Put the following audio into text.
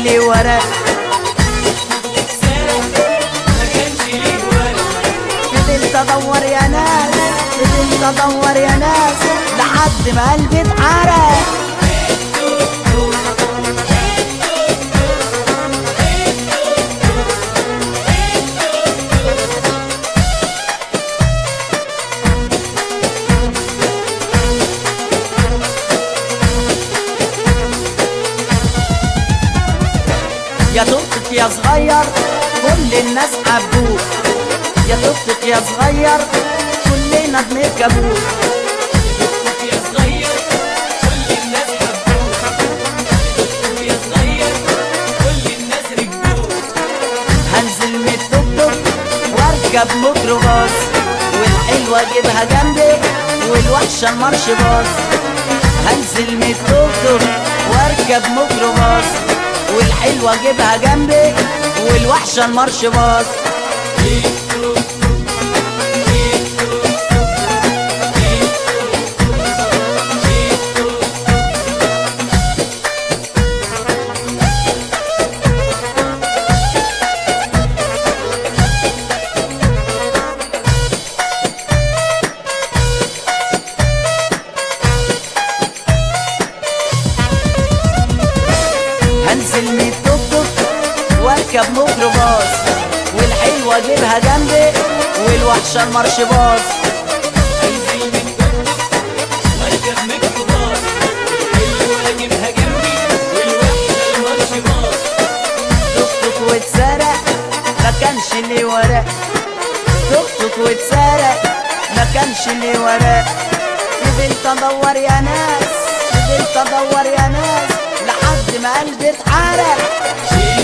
ليه ورق ما كانش ليه ورق فضلت ادور يا ناس فضلت ادور يا ناس لحد ما قلبي اتحرق يا طفلك يا صغير كل الناس حبوك يا طفلك يا صغير كلنا بنركبوك يا صغير كل الناس حبوك يا صغير كل الناس ركبوك هنزل من التوك توك واركب ميكروباص والحلوه اجيبها جنبي والوحشه المارش باص هنزل من التوك توك واركب ميكروباص والحلوه اجيبها جنبي والوحشه المارش باص هنزل من التوك توك واركب ميكروباص والحلوه اجيبها جنبي والوحشه المارش باص انزل من توك واركب ميكروباص الحلوة اجيبها جنبي والوحشة المارش باص توك توك واتسرق ما كانش ليه ورق توك توك واتسرق ما كانش ليه ورق فضلت ادور يا ناس فضلت ادور يا ناس لحد ما قلبي اتحرق شيل